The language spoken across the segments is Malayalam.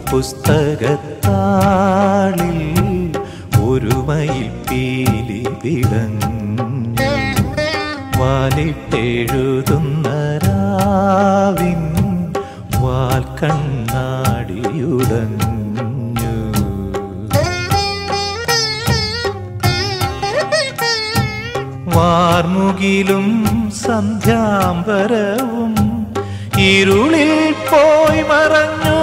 പുസ്തകത്താളിൽ ഒരു മയിൽ പീലി വിടഞ്ഞു വാലിട്ടെഴുതുന്ന രാവിൻ വാൽ കണ്ണാടിയുടഞ്ഞു വാർമുകിലും സന്ധ്യാംബരവും ഇരുളിൽ പോയി മറഞ്ഞു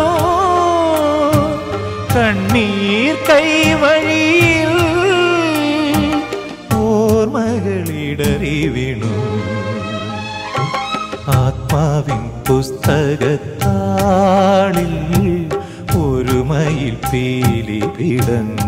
കണ്ണീർ കൈവഴിയിൽ ഓർമ്മകളിടറി വീണു ആത്മാവിൻ പുസ്തകത്താളിൽ ഒരു മയിൽ പീലി വിടഞ്ഞു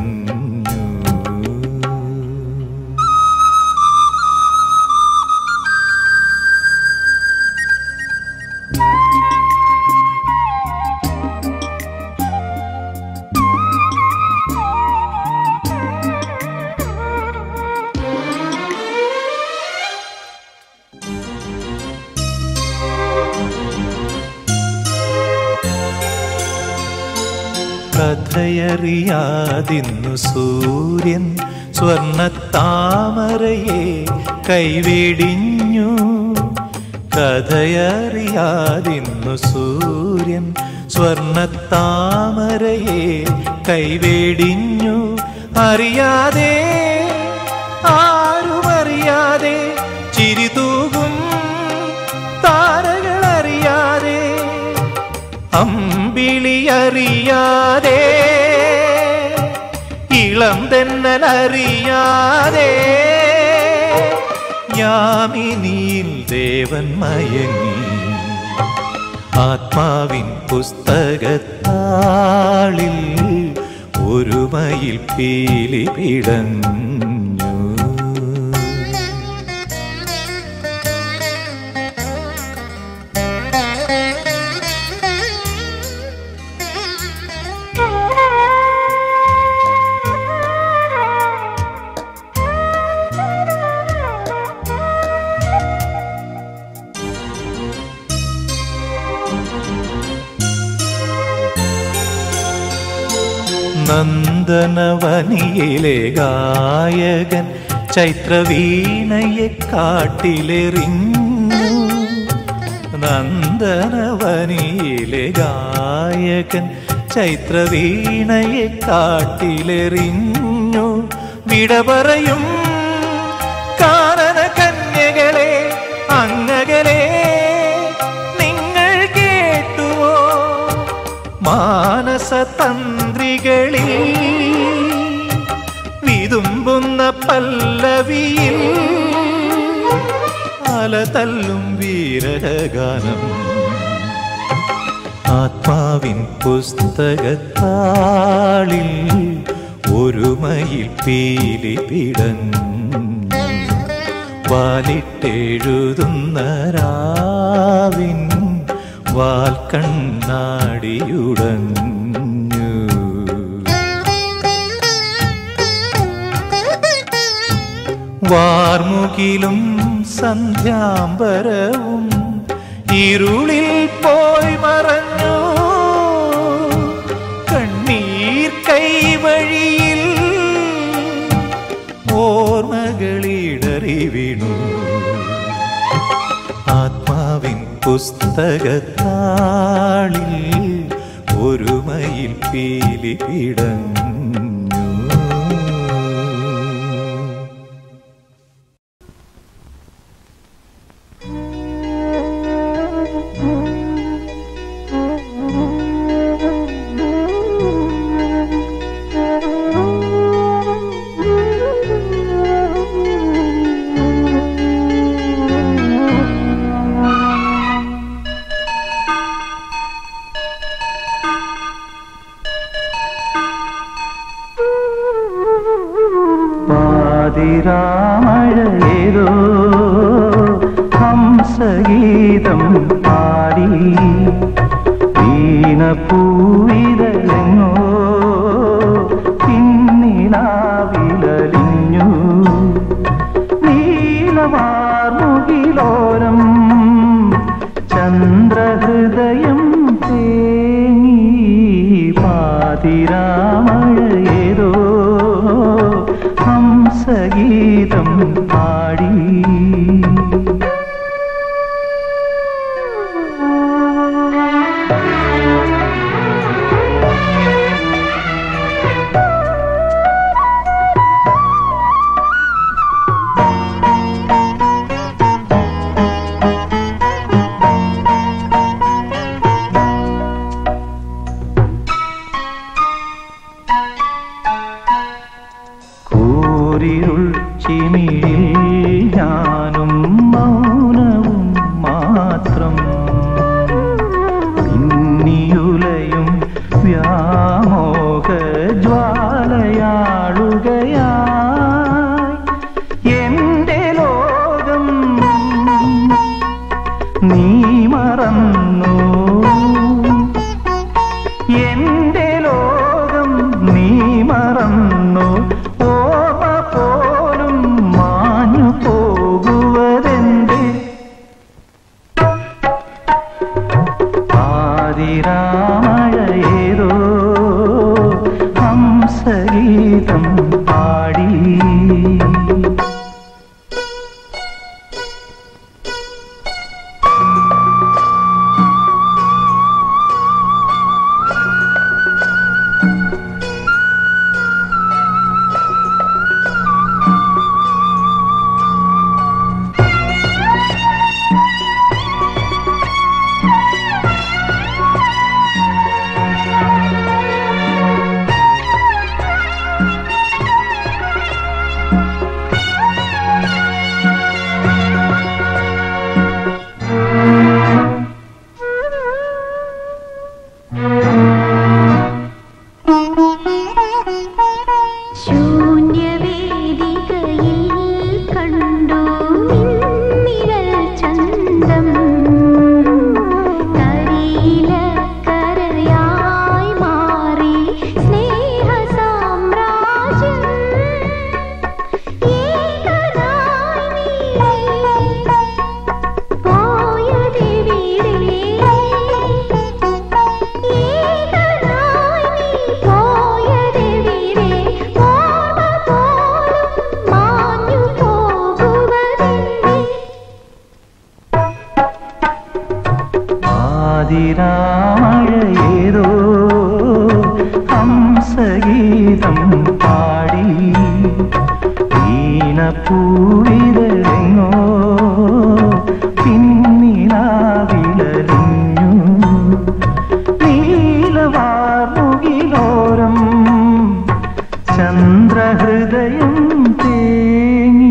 കഥയറിയാതിന്നു സൂര്യൻ സ്വർണത്താമരയെ കൈവെടിഞ്ഞു കഥയറിയാതിന്നു സൂര്യൻ സ്വർണത്താമരയെ കൈവെടിഞ്ഞു അറിയാതെ ആരുമറിയാതെ ചിരിതൂകും താരകളറിയാതെ അമ്പിളിയറിയാതെ ഇളം തെന്നലറിയാതെ യാമിനിയിൽ ദേവൻ മയങ്ങി ആത്മാവിൻ പുസ്തകത്താളിൽ ഒരു മയിൽ പീലി പിടഞ്ഞു നന്ദനവനിയിലെ ഗായകൻ ചൈത്രവീണയെ കാട്ടിലെറിഞ്ഞു നന്ദനവനിയിലെ ഗായകൻ ചൈത്രവീണയെ കാട്ടിലെറിഞ്ഞു വിട പറയും കാനന കന്യകളെ അങ്ങകലെ നിങ്ങൾ കേട്ടുവോ മാനസതന്ത്രികളിൽ വിതുമ്പുന്ന പല്ലവിയിൽ അലതല്ലും വീരഗാനം ആത്മാവിൻ പുസ്തകത്താളിൽ ഒരു മയിൽ പീലി പിടഞ്ഞു വാലിട്ടെഴുതുന്ന രാവിൻ വാൽ കണ്ണാടിയുടഞ്ഞു വാർമുകിലും സന്ധ്യാംബരവും ഇരുളിൽ പോയി മറഞ്ഞു കണ്ണീർ കൈവഴിയിൽ ഓർമ്മകളിടറി വീണു ആത്മാവിൻ പുസ്തകത്താളിൽ ഒരു മയിൽ പീലി പിടഞ്ഞു പാതിരാമഴയേതോ ഹംസഗീതം പാടി വീണപൂവിതലെങ്ങോ പിന്നിലാവിലലിഞ്ഞു നീലവാർമുകിലോരം ചന്ദ്രഹൃദയം തേങ്ങി പാ നീ മറന്നു എന്റെ ലോകം നീ മറന്നു ഓർമ്മ പോലും മാഞ്ഞു പോകുവതെന്റെ ആതിരാമഴ ഏതോ ഹംസഗീതം പാടി ശൂന്യവേദികയിൽ കണ്ടു നിന്നിഴൽ ചന്തം കരിയിലക്കരയായി മാറി സ്നേഹസാമ്രാജ്യം ഏകനായി നീ പോയതെവിടെ ഏകനായി നീ പോയതെവിടെ ഓർമ്മ പോലും മാഞ്ഞു പോകുവതെന്തേ ആതിരാമഴ ഏതോ ഹംസഗീതം പാടി ഈണപ്പൂവിതഴെങ്ങോ പിന്നിലാവിലലിഞ്ഞു നീലവാർമുകിലോരം ചന്ദ്രഹൃദയം തേങ്ങി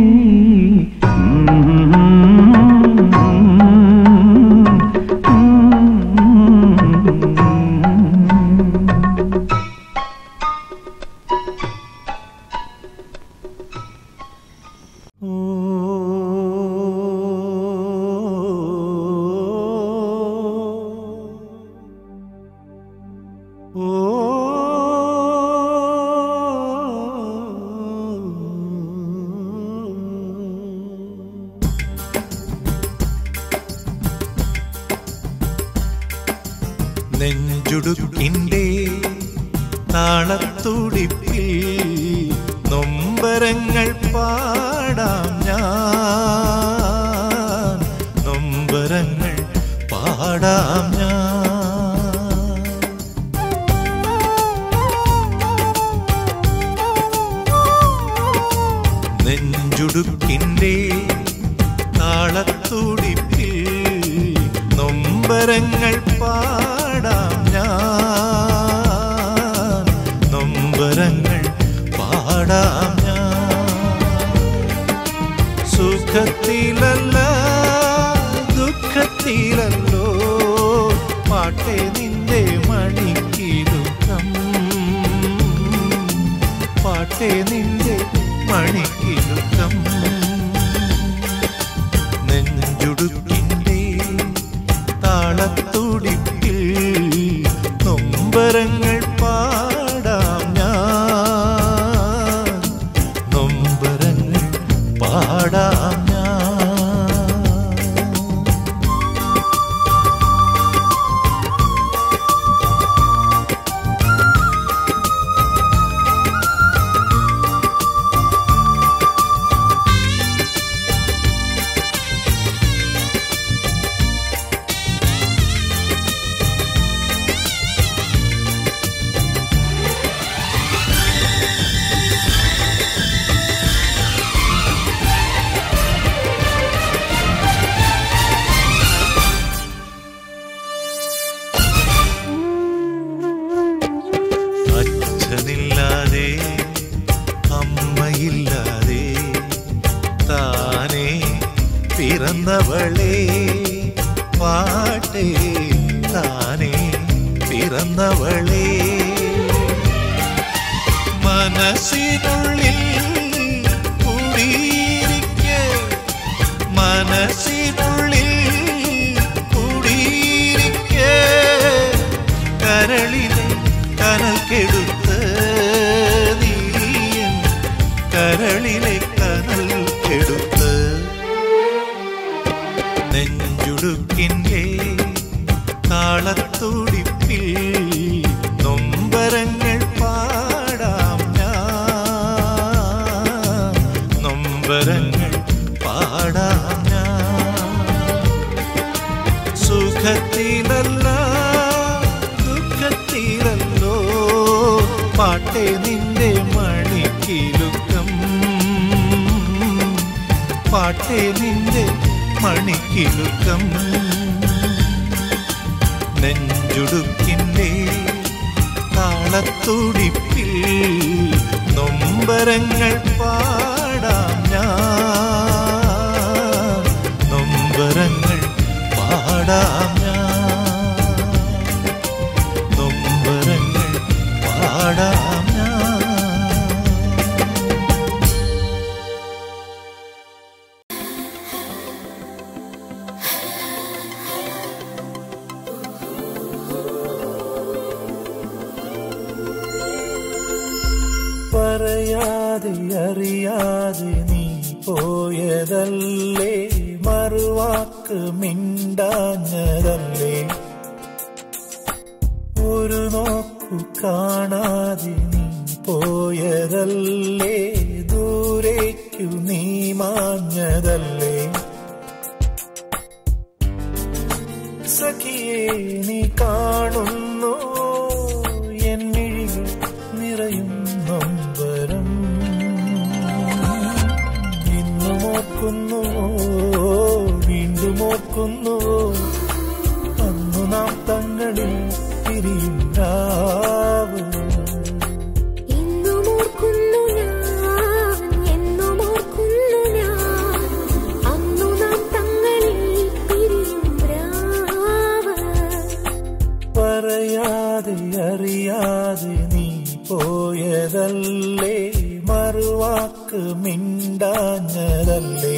നെഞ്ചുടുക്കിൻ്റെ താളത്തുടിപ്പിൽ നൊമ്പരങ്ങൾ പാടാം ഞാൻ നൊമ്പരങ്ങൾ പാടാം ഞാൻ നെഞ്ചുടുക്കിൻ്റെ താളത്തുടിപ്പിൽ നൊമ്പരങ്ങൾ പാടാം ഞാൻ നൊമ്പരങ്ങൾ പാടാം ഞാൻ സുഖത്തിലല്ല ദുഃഖത്തിലല്ലോ പാട്ടെ നിന്റെ മണിക്കിലുക്കം പാട്ടെ നിന്റെ മണിക്കിലുക്കം നെഞ്ചുടുക്കിൻ്റെ താളത്തുടിപ്പിൽ നൊമ്പരങ്ങൾ പാടാം ഞാൻ നൊമ്പരങ്ങൾ പാടാം ഞാൻ അച്ഛനില്ലാതെ അമ്മയില്ലാതെ താനേ പിറന്നവളെ പാട്ടേ താനേ പിറന്നവളെ മനസ്സിനുള്ളിൽ കുടിയിരിക്കെ മനസ്സിനുള്ളിൽ നെഞ്ചുടുക്കിൻ്റെ താളത്തുടിപ്പിൽ നൊമ്പരങ്ങൾ പാടാം ഞാൻ നൊമ്പരങ്ങൾ പാടാം ഞാൻ സുഖത്തിലല്ല ദുഃഖത്തിലല്ലോ പാട്ടെ നിന്റെ മണിക്കിലുക്കം പാട്ടെ നിന്റെ മണിക്കിലുക്കം നെഞ്ചുടുക്കിൻ്റെ താളത്തുടിപ്പിൽ നൊമ്പരങ്ങൾ പാടാം ഞാൻ നൊമ്പരങ്ങൾ പാടാം ഞാൻ നൊമ്പരങ്ങൾ പാടാം ഞാൻ പറയാതെ അറിയാതെ നീ പോയതല്ലേ മറുവാക്ക് മിണ്ടാഞ്ഞതല്ലേ ഒരു നോക്കു കാണാതെ നീ പോയതല്ലേ ദൂരേക്കു നീ മാഞ്ഞതല്ലേ സഖിയെ നീ കാണുന്നു എൻ മിഴികൾ നിറയും നൊമ്പരം ഇന്നും ഓർക്കുന്നുവോ വീണ്ടും ഓർക്കുന്നുവോ അന്നു നാം തങ്ങളിൽ പിരിയും രാവ് ഇന്നും ഓർക്കുന്നു ഞാൻ എന്നും ഓർക്കുന്നു ഞാൻ അന്നു നാം തങ്ങളിൽ പിരിയും രാവ് പറയാതെ അറിയാതെ നീ പോയതല്ലേ മറുവാക്ക് മിണ്ടാഞ്ഞതല്ലേ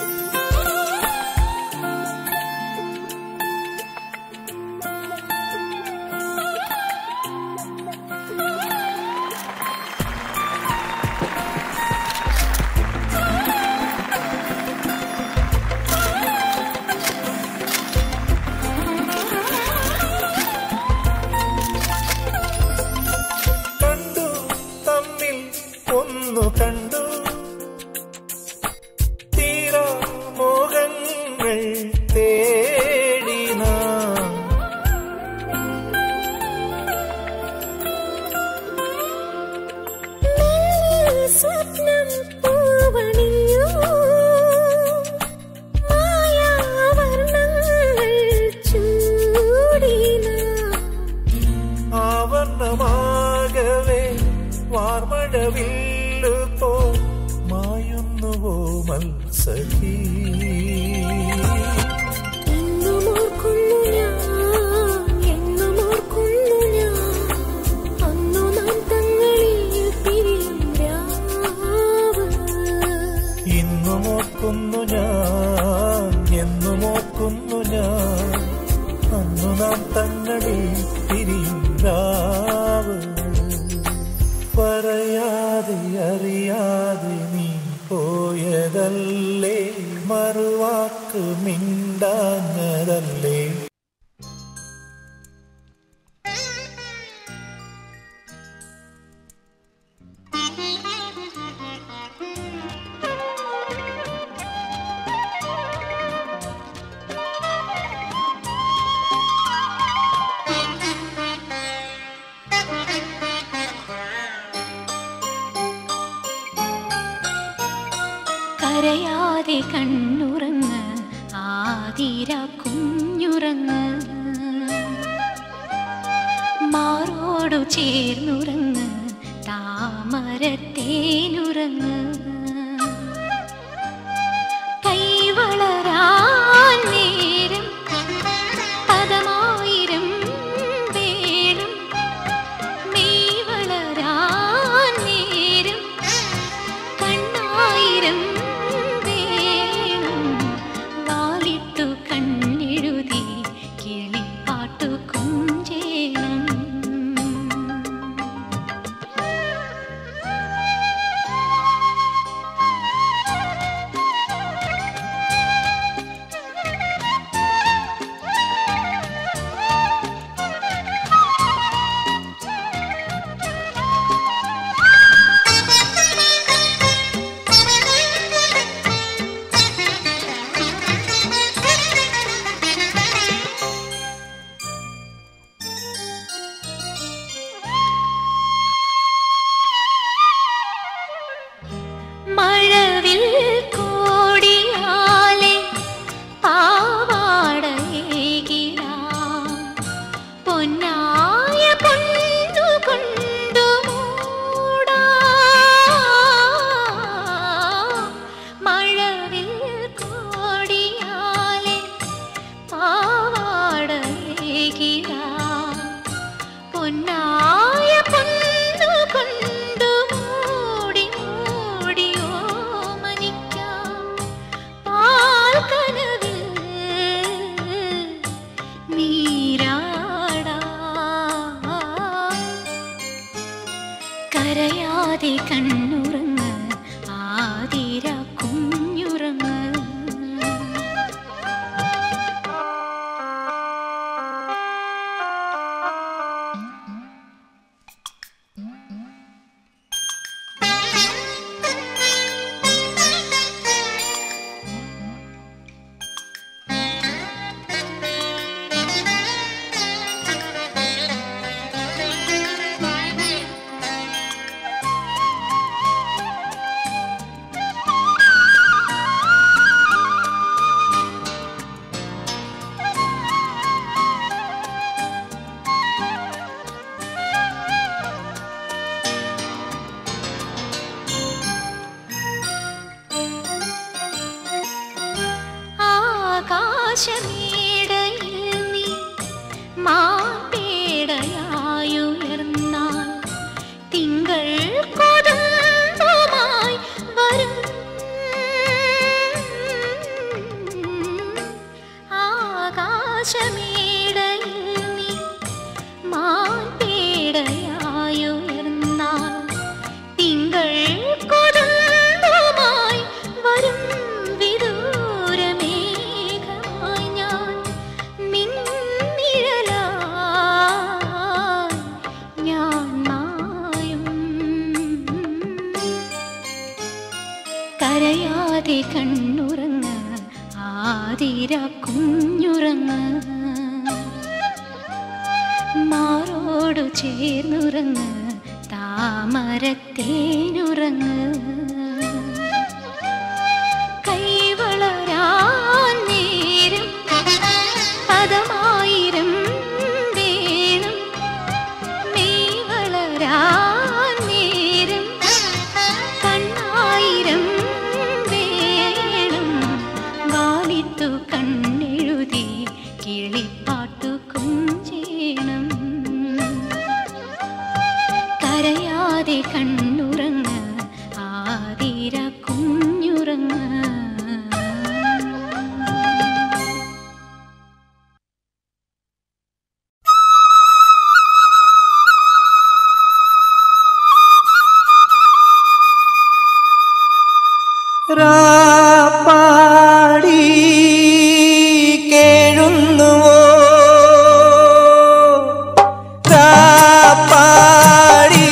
കണ്ടു തമ്മിൽ ഒന്നു കണ്ടു തീരാ മോഹങ്ങൾ തേടി നാം മെല്ലെ സ്വപ്നം പൂവണിഞ്ഞു മായാവർണ്ണങ്ങൾ ചൂടിന ആവർണമാകവേ വാർമഴവില്ലു പോ മായുന്നുവോ മത്സഖി എന്നും ഓർക്കുന്നു ഞാൻ എന്നും ഓർക്കുന്നു ഞാൻ അന്നു നാം തങ്ങളിൽ പിരിയും രാവ് ഇന്നും ഓർക്കുന്നു ഞാൻ എന്നും ഓർക്കുന്നു ഞാൻ അന്നു നാം തങ്ങളിൽ പിരിയും രാവ് പറയാതെ അറിയാതെ നീ പോയതല്ലേ മറുവാക്ക് മിണ്ടാഞ്ഞതല്ലേ കരയാതെ കണ്ണുറങ്ങ് ആതിര കുഞ്ഞുറങ്ങ് മാറോടു ചേർന്നുറങ്ങ് താമരത്തേനുറങ്ങ് കൈവളരാൻ നേരം പദമായിരം വേണം മെയ് വളരാൻ നേരം കണ്ണായിരം വേണം വാലിട്ടു കണ്ണെഴുതി കിളിപ്പാട്ടു കുഞ്ചേണം പൊന്നായ പൊന്നുകൊണ്ടു മൂടി മൂടിയോ മനിക്കാം പാൽക്കനവിൽ നീരാടാം കരയാതെ കണ്ണുറങ്ങ് ആതിര കുഞ്ഞുറങ്ങ് ആകാശമേടയിൽ നീ മാപ്പേടയായുയർന്നാൽ തിങ്കൾ കൊതുമ്പുമായി വരും ആകാശമേടയിൽ നീ മാപ്പേടയായുയർന്നാൽ തിങ്കൾ കൊതുമ്പുമായി വരും വിദൂരമേഘമായി ഞാൻ നിൻനിഴലായി ഞാൻ മായും കരയാതെ കണ്ണുറങ്ങ് ആതിര കുഞ്ഞുറങ്ങ് മാറോടു ചേർന്നുറങ്ങ് താമരത്തേനുറങ്ങ് കൈവളരാൻ നേരം പദമായിരം വേണം മെയ് വളരാൻ നേരം കണ്ണായിരം വേണം വാലിത്തു കണ്ണെഴുതി കിളിപ്പാട്ടു കുഞ്ചേണം കരയാതെ കണ്ണുറങ്ങ് ആതിര കുഞ്ഞുറങ്ങ് രാപ്പാടി കേഴുന്നുവോ രാപ്പാടി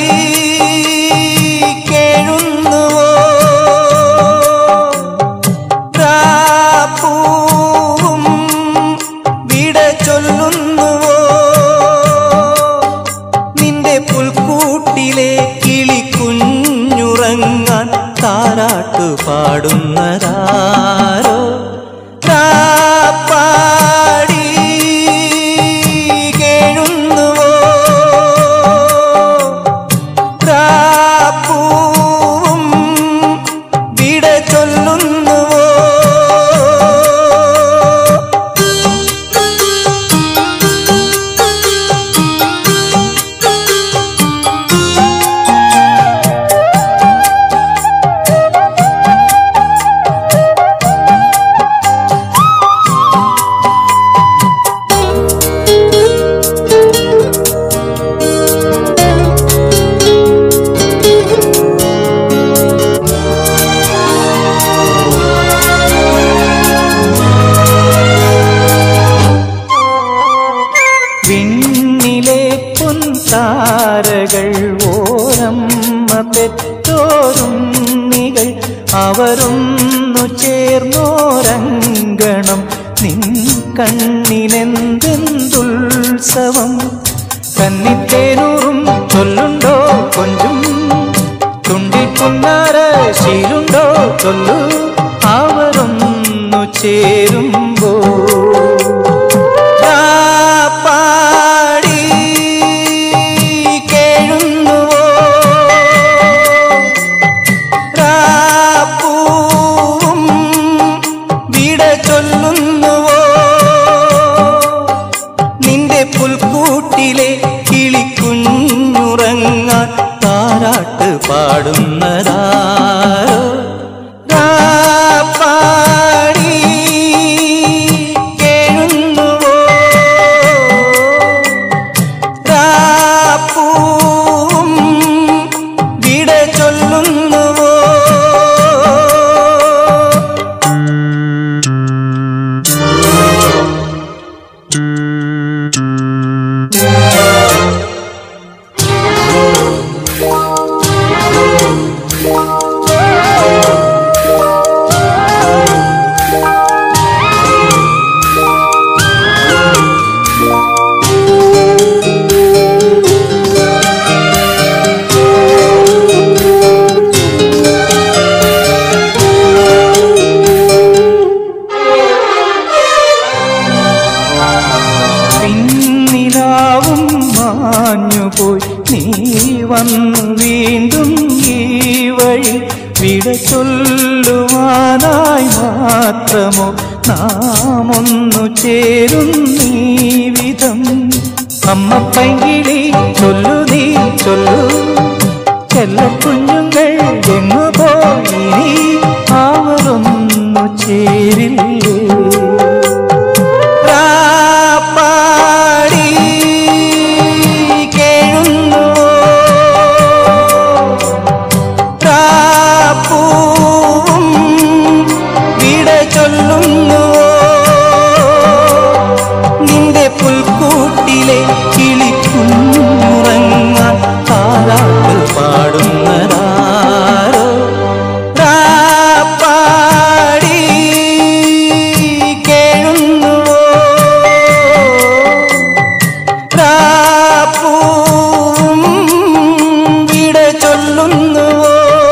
കേഴുന്നുവോ രാപ്പൂവും വിട ചൊല്ലുന്നുവോ നിന്റെ പുൽക്കൂട്ടിലെ കിളി കുഞ്ഞുറങ്ങാൻ താരാട്ടു പാടുന്നതാരോ രാപ്പാടി കേഴുന്നുവോ രാപ്പൂവും വിട ചൊല്ലുന്നുവോ വിണ്ണിലെ പൊൻതാരകൾ ഓരമ്മ പെറ്റോരുണ്ണികൾ അവരൊന്നു ചേർന്നോരങ്കണം നിൻ കണ്ണിനെന്തെന്തുത്സവം കന്നിത്തേനൂറും ചൊല്ലുണ്ടോ കൊഞ്ചും തുണ്ടിക്കുന്നാര ശീലുണ്ടോ ചൊല്ലു അവരൊന്നു ചേരുമ്പോ പാടി കേഴുന്നുവോ രാപ്പൂവും വിട ചൊല്ലുന്നുവോ നിന്റെ പുൽക്കൂട്ടിലെ കിളിക്കു പാടുന്നതാരോ രാപ്പാടി കേഴുന്നുവോ രാപ്പൂവും വിട ചൊല്ലുന്നുവോ പിന്നിലാവും മാഞ്ഞുപോയി നീ വന്നു വീണ്ടും ഈ വഴി വിട ചൊല്ലുവാനായി മാത്രമോ നാം ഒന്നു ചേരും നീ വിധം അമ്മ പൈകിളി ചൊല്ലു നീ ചൊല്ലു ചെല്ല കുഞ്ഞുങ്ങൾ എങ്ങു പോയി നീ അവരൊന്നു ചേരില്ലേ രാപ്പാടി കേഴുന്നുവോ രാപ്പൂവും വിട ചൊല്ലുന്നുവോ നിന്റെ പുൽക്കൂട്ടിലെ കിളിക്കുഞ്ഞുറങ്ങാൻ താരാട്ട് പാടുന്നതാരോ രാപ്പാടി കേഴുന്നുവോ രാപ്പൂവും വിട ചൊല്ലുന്നുവോ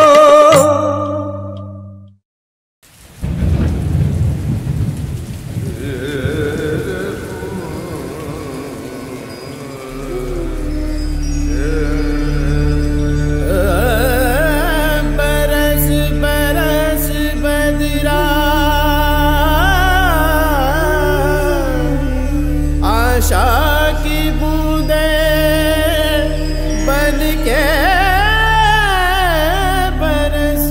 बरस बरस बदरा आशा की बूंदे बन के बरस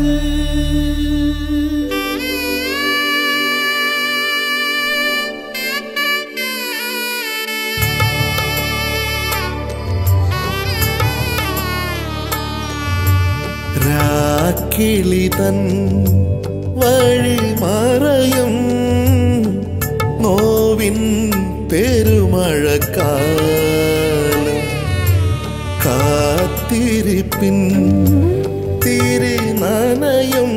രാക്കിളി തൻ വഴി മറയും നോവിൻ പെരുമഴക്കാലം കാത്തിരിപ്പിൻ തിരി നനയും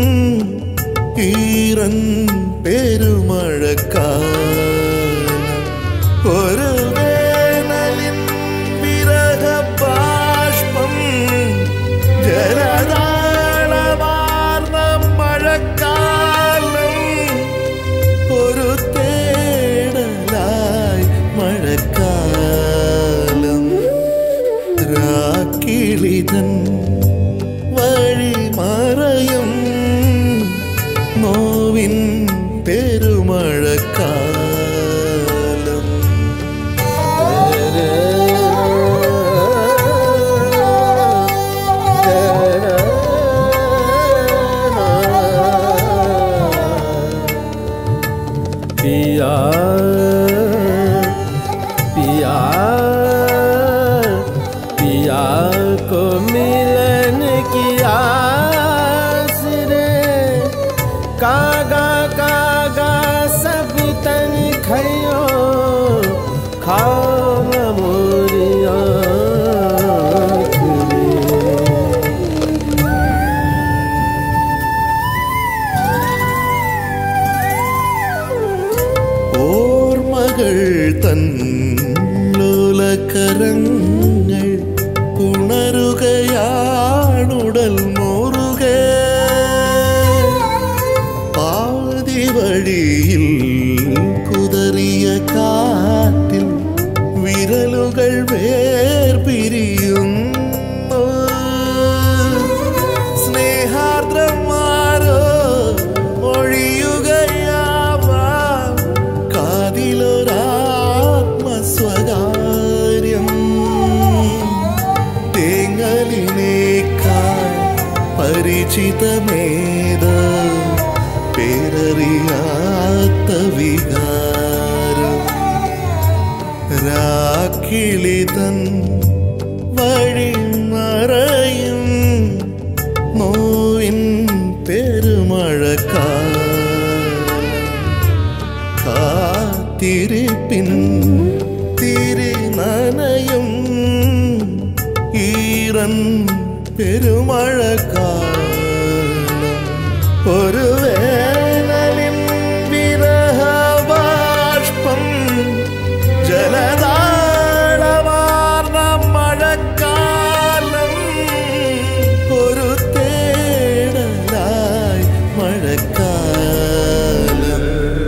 ഈറൻ പെരുമഴക്കാലം ഒരു വേനലിൻ വിരഹബാഷ്പം ജലതാളമാർന്ന മഴക്കാലം ഒരു തേടലായി മഴക്കാലം രാക്കിളിതൻ വഴി മറയും നോവിൻ പെരുമഴക്കാലം पिया पिया पिया को मिलन की आस रे कागा कागा सब तन खयो खाओ न मोरिया ഓർമ്മകൾ തൻ ലോലകരങ്ങൾ ഉണരുകയാണുടൽ മോറുക പാതി വഴിയിൽ കുതറിയ കാറ്റിൽ വിരലുകൾ വേർപിരിയുന്നു സ്നേഹാർദ്രമാരോ ഒഴിയുകയാവാം കാതിലൊരാത്മസ്വകാര്യം അപരിചിതമേത് പേരറിയാത്ത വികാരം രാക്കിളിതൻ വഴിമറയും നോവിൻ പെരുമഴക്കാലം കാത്തിരിപ്പിൻ തിരി നനയും ഈറൻ പെരുമഴക്കാലം ഒരു വേനലിൻ വിരഹബാഷ്പം ജലതാളമാർന്ന മഴക്കാലം ഒരു തേടലായി മഴക്കാലം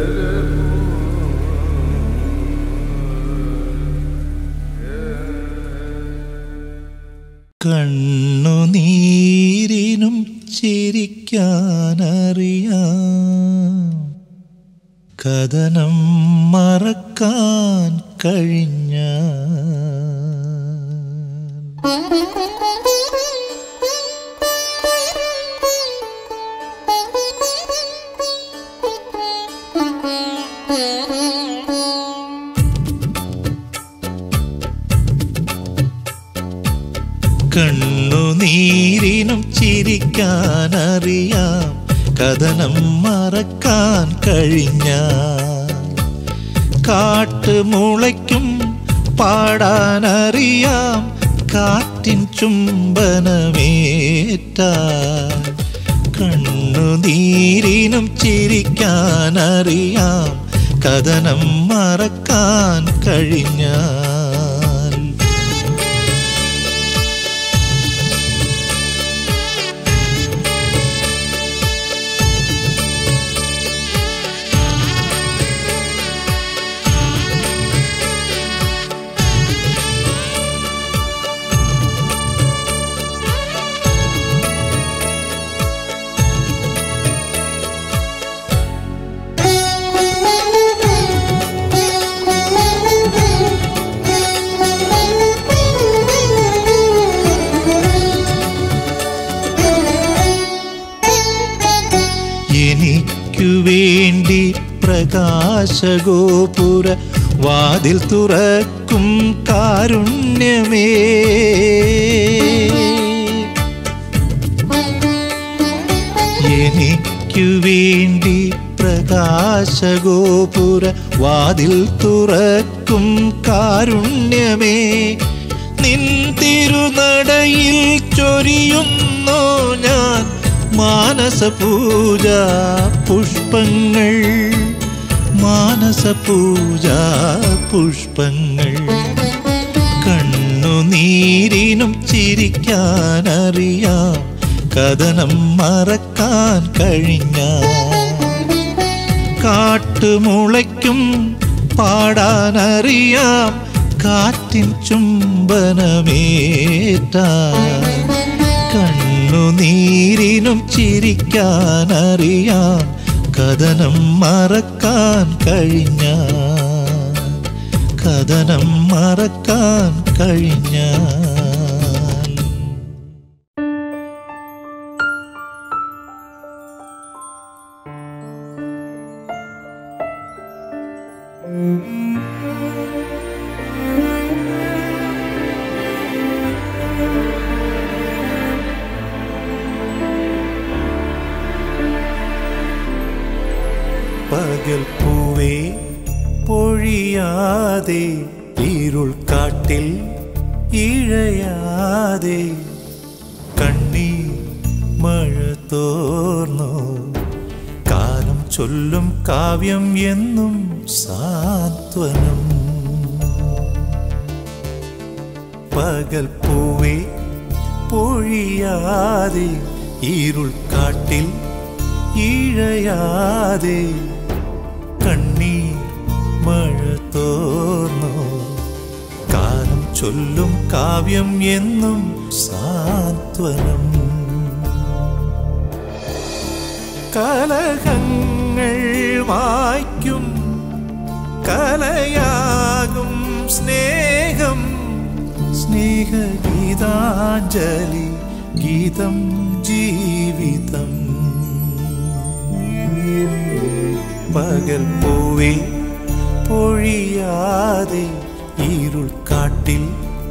കണ്ണുനീരിനും ചിരിക്കാനറിയാം കഥനം മറക്കാൻ കഴിഞ്ഞ കണ്ണുനീരിനും ചിരിക്കാനറിയാം കഥനം മറക്കാൻ കഴിഞ്ഞ കാട്ടുമുളയ്ക്കും പാടാനറിയാം കാറ്റിൻ ചുംബനമേറ്റ കണ്ണുനീരിനും ചിരിക്കാനറിയാം കഥനം മറക്കാൻ കഴിഞ്ഞാൽ എനിക്കു വേണ്ടി പ്രകാശഗോപുര വാതിൽ തുറക്കും കാരുണ്യമേ എനിക്കു വേണ്ടി പ്രകാശഗോപുര വാതിൽ തുറക്കും കാരുണ്യമേ നിൻ തിരുനടയിൽ ചൊരിയുന്നു ഞാൻ മാനസപൂജ പുഷ്പങ്ങൾ മാനസപൂജ പുഷ്പങ്ങൾ കണ്ണുനീരിനും ചിരിക്കാനറിയാം കഥനം മറക്കാൻ കഴിഞ്ഞ കാട്ടുമുളയ്ക്കും പാടാനറിയാം കാറ്റിൻ ചുംബനമേറ്റ കണ്ണുനീരിനും ചിരിക്കാനറിയാം കഥനം മറക്കാൻ കഴിഞ്ഞ കഥനം മറക്കാൻ കഴിഞ്ഞാൽ പകൽ പൂവേ പൊഴിയാതെ ഇരുൾ കാട്ടിൽ ഇഴയാതെ കണ്ണീർ മഴ തോർന്നു കാലം ചൊല്ലും കാവ്യം എന്നും സാന്ത്വനം പകൽ പൂവേ പൊഴിയാതെ ഇരുൾ കാട്ടിൽ ഇഴയാതെ കണ്ണീർ മഴ തോർന്നു കാലം ചൊല്ലും കാവ്യം എന്നും സാന്ത്വനം കലഹങ്ങൾ വായിക്കും കലയാകും സ്നേഹം സ്നേഹഗീതാഞ്ജലി ഗീതം ജീവിതം പകൽ പൂവേ പൊഴിയാതെ ഇരുൾ കാട്ടിൽ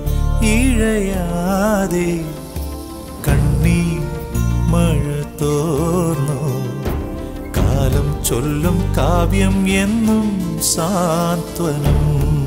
ഇഴയാതെ കണ്ണീർ മഴ തോർന്നു കാലം ചൊല്ലും കാവ്യം എന്നും സാന്ത്വനം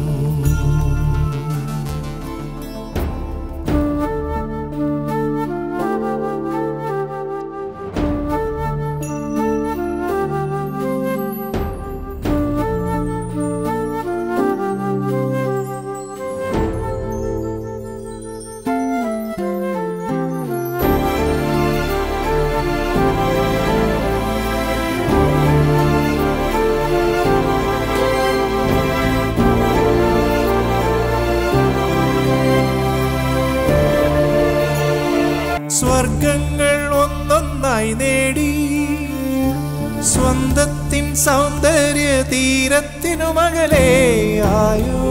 സ്വർഗങ്ങൾ ഒന്നൊന്നായി നേടി സ്വന്തത്തിൻ സൗന്ദര്യ തീരത്തിനു മകളെ ആയോ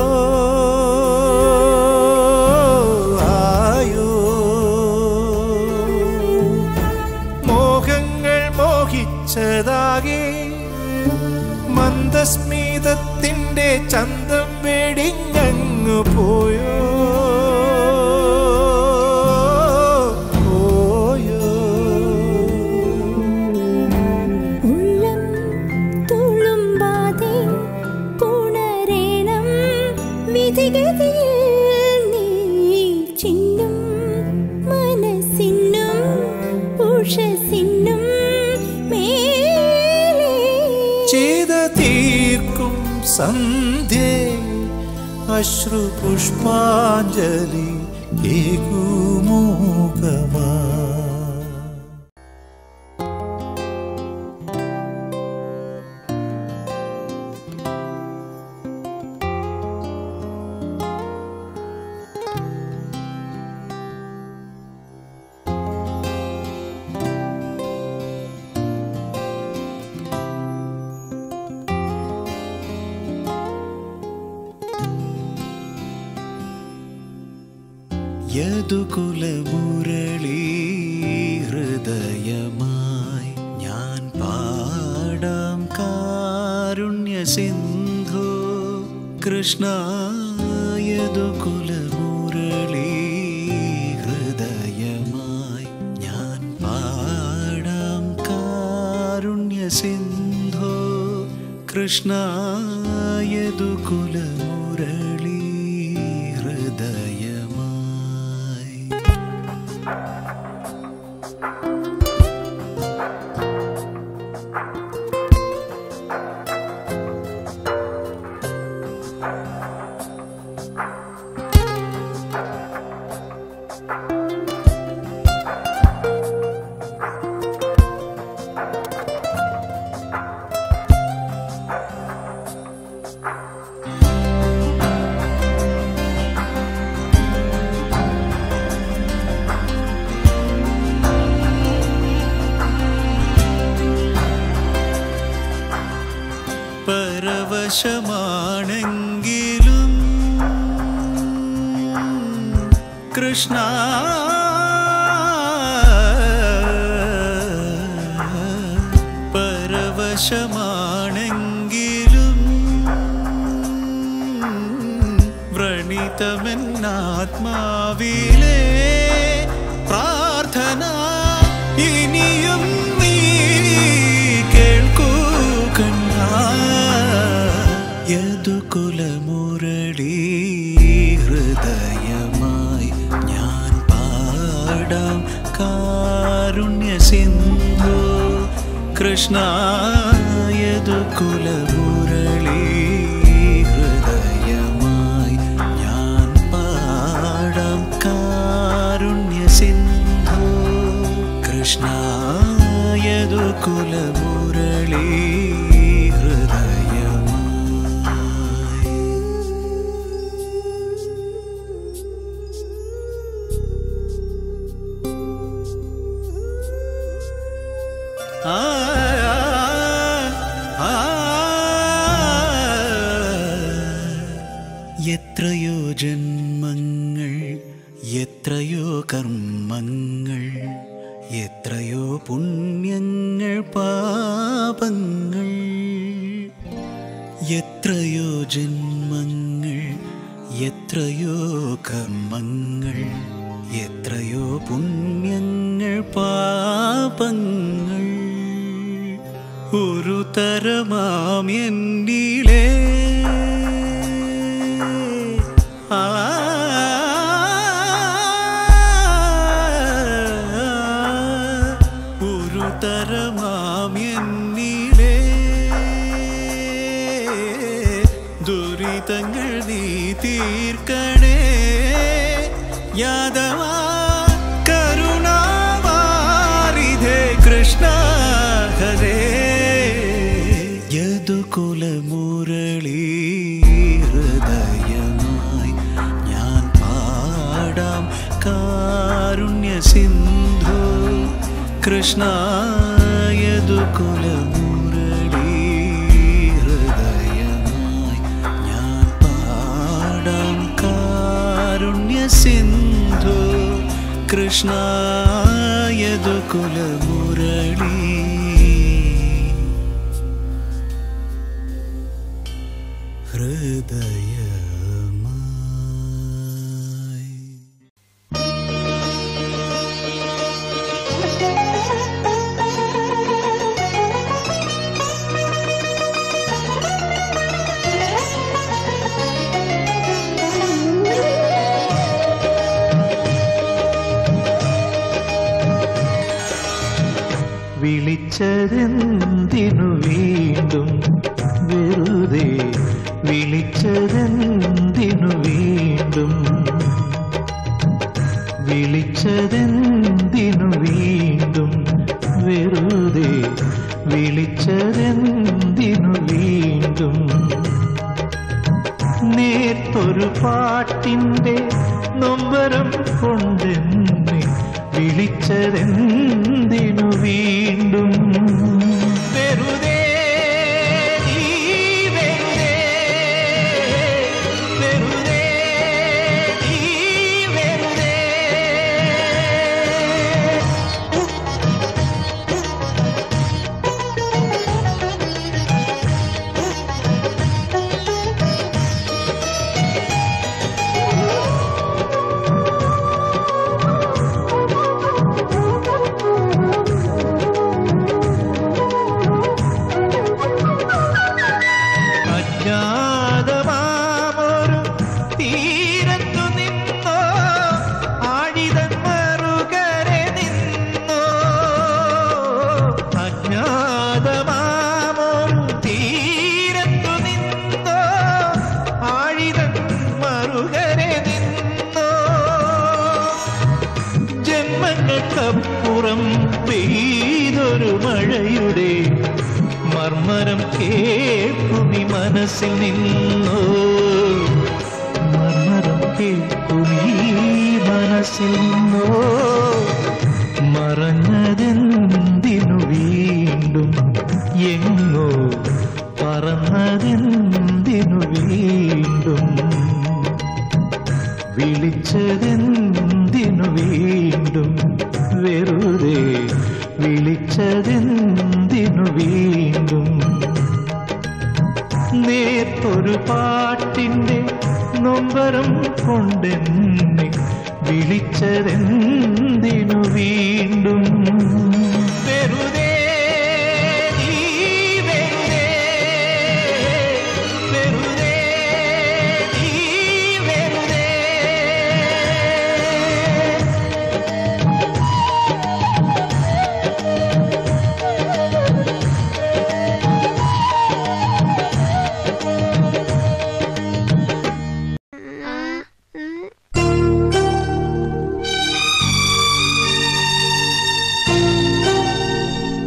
ആയോ മോഹങ്ങൾ മോഹിച്ചതാകെ മന്ദസ്മിതത്തിൻ്റെ ചന്തം വെടിഞ്ഞങ്ങു പോയോ ഉള്ളം തുളുമ്പാതെ പുണരേണം വിധിഗതിയിൽ നീ ചിന്നും മനസ്സിനും ഉഷസിനും മേലേ ചെയ്ത തീർക്കും സന്ധ്യേ അശ്രു പുഷ്പാഞ്ജലി ഏകുമൂകമാ യദുകുലമുരളി ഹൃദയമായി ഞാൻ പാടാം കാരുണ്യ സിന്ധു കൃഷ്ണ യദുകുലമുരളി ഹൃദയമായി ഞാൻ പാടാം കാരുണ്യ സിന്ധു കൃഷ്ണ യദുകുലമുരളി ഹൃദയമായി പരവശമാണെങ്കിലും കൃഷ്ണ പരവശമാണെങ്കിലും വ്രണിതമെന്നാത്മാവിലെ പ്രാർത്ഥന ഇനിയും നീ കേൾക്കൂ കണ്ണാ യദുകുലമുരളി ഹൃദയമായി ഞാൻ പാടാം കാരുണ്യ സിന്ധു കൃഷ്ണ യദുകുലമുരളി ഹൃദയമായി ഞാൻ പാടാം കാരുണ്യ സിന്ധു കൃഷ്ണ യദുകുലമുരളി ഹൃദയമായി ആ ആ, എത്രയോ ജന്മങ്ങൾ എത്രയോ കർമ്മങ്ങൾ എത്രയോ പുണ്യങ്ങൾ പാപങ്ങൾ എത്രയോ ജന്മങ്ങൾ എത്രയോ കർമ്മങ്ങൾ എത്രയോ പുണ്യങ്ങൾ പാപങ്ങൾ ഒരു തരമാം എന്നിലേ ആ ഒരു തരമാം എന്നിലേ ദുരിതങ്ങൾ നീ തീർക്കണേ യാദവ കരുണാവാരിധേ കൃഷ്ണ ഹരേ യദുകുലമുരളീ ഹൃദയമായി ഞാൻ പാടാം കാരുണ്യ സിന്ധു കൃഷ്ണ യദുകുലമുരളീ ഹൃദയമായി ഞാൻ പാടാം കാരുണ്യ സിന്ധു കൃഷ്ണ യദുകുലമുരളീ ഹൃദയമായി വിളിച്ചതെന്തിനു വീണ്ടും വെറുതെ വിളിച്ചതെന്തിനു വീണ്ടും വിളിച്ചതെന്തിനു വീണ്ടും വെറുതെ വിളിച്ചതെന്തിനു വീണ്ടും നേർത്തൊരു പാട്ടിന്റെ നൊമ്പരം കൊണ്ടെന്നെ വിളിച്ചതെന്തിനു വീണ്ടും വെറുതെ ഈ വെറുതെ വെറുതെ ഈ വെറുതെ അജ്ഞാതമാമൊരു തീരത്തു നിന്നോ ആഴിതൻ മറുകരെ നിന്നോ അജ്ഞാതമാമൊരു തീരത്തു നിന്നോ ആഴിതൻ മറുകരെ നിന്നോ ജന്മങ്ങൾക്കപ്പുറം പെയ്തൊരു മഴയുടെ മർമ്മരം കേൾക്കുമി മനസ്സിൽ നിന്നോ മർമ്മരം കേൾക്കുമി മനസ്സിൽ നിന്നോ മറഞ്ഞതെന്തിനു വീണ്ടും എങ്ങോ പറന്നതെന്തിനു വീണ്ടും വിളിച്ചതെന്തിനു വീണ്ടും വെറുതെ വിളിച്ചതെന്തിനു വീണ്ടും നേർത്തൊരു പാട്ടിന്റെ നൊമ്പരം കൊണ്ടെന്നെ വിളിച്ചതെന്തിനു വീണ്ടും വെറുതെ ഈ വെറുതെ വെറുതെ ഈ വെറുതെ ആ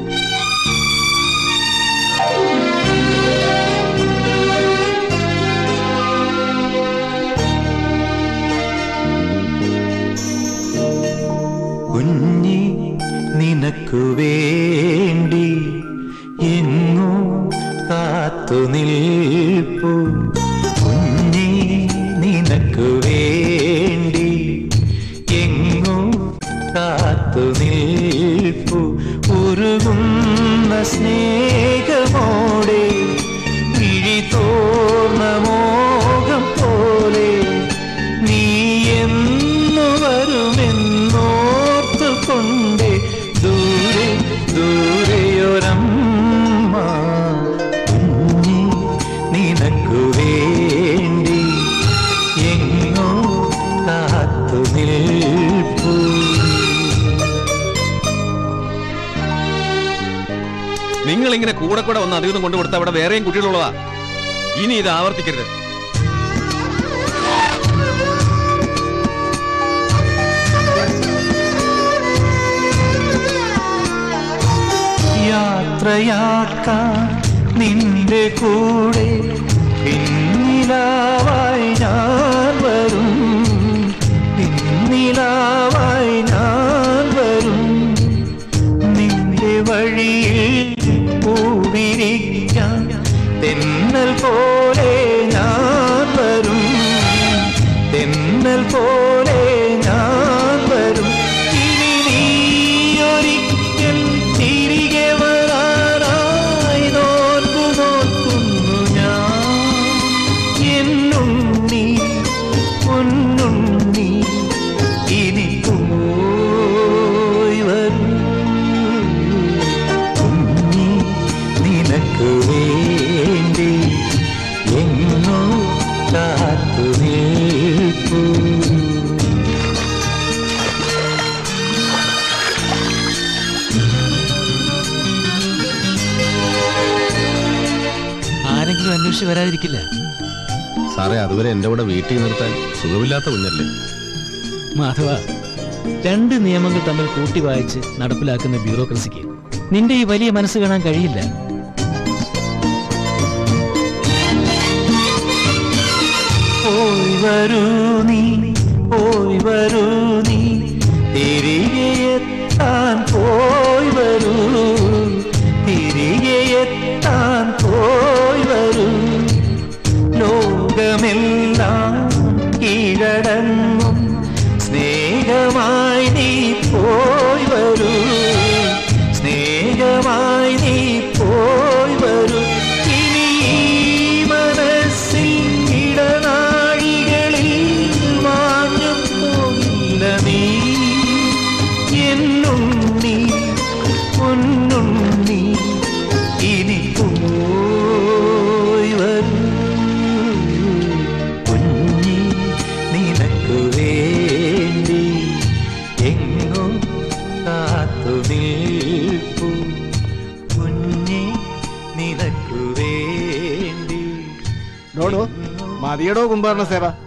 നിൽപ്പൂ നിങ്ങൾ ഇങ്ങനെ കൂടെ കൂടെ വന്ന് അധികം കൊണ്ടു കൊടുത്ത അവിടെ വേറെയും കുട്ടികളുള്ളതാ ഇനി ഇത് ആവർത്തിക്കരുത് യാത്രയാക്കാൻ നിന്റെ കൂടെ പിന്നിലാവായി ഞാൻ വരും പിന്നിലാവായി ഞാൻ വരും നിന്റെ വഴിയിൽ പൂവിരിക്കാൻ തെന്നൽ പോലെ ഞാൻ വരും തെന്നൽ പോലെ ഞാൻ വരും ഇനി നീ ഒരിക്കൽ തിരികെ വരാനായി നോക്കു നോക്കുന്നു ഞാൻ എന്നുണ്ണി പൊന്നുണ്ണി ഇനി പോയി വരൂ കുഞ്ഞി നിനക്ക് വേണ്ടി എങ്ങോ കാത്തു നിൽപ്പൂ ആരെങ്കിലും അന്വേഷിച്ച് വരാതിരിക്കില്ല സാറേ അതുവരെ എന്റെ കൂടെ വീട്ടിൽ നിർത്താൻ സുഖമില്ലാത്ത കുഞ്ഞല്ലേ മാധവ രണ്ട് നിയമങ്ങൾ തമ്മിൽ കൂട്ടി വായിച്ച് നടപ്പിലാക്കുന്ന ബ്യൂറോക്രസിക്ക് നിന്റെ ഈ വലിയ മനസ്സ് കാണാൻ കഴിയില്ല പോയി വരൂ നീ പോയി വരൂ നീ തിരികെ എത്താൻ പോയി വരൂ തിരികെ എത്താൻ പോയി വരൂ ലോകമെല്ലാം കീഴടങ്ങും സ്നേഹമായി നീ പോയി വരൂ സ്നേഹമായി നീ പോയി വരൂ ഇനി ഈ മനസ്സിൽ ഇടനാഴികളിൽ മാഞ്ഞു പോയില്ല നീ എന്നുണ്ണി പൊന്നുണ്ണി ഇനി പോയി വരൂ കുഞ്ഞി നിനക്കു വേണ്ടി എങ്ങോ കാത്തു നിൽപ്പൂ കുഞ്ഞി നിനക്കു വേണ്ടി ഡോഡോ മതിയടോ കുമ്പാരണ സേവ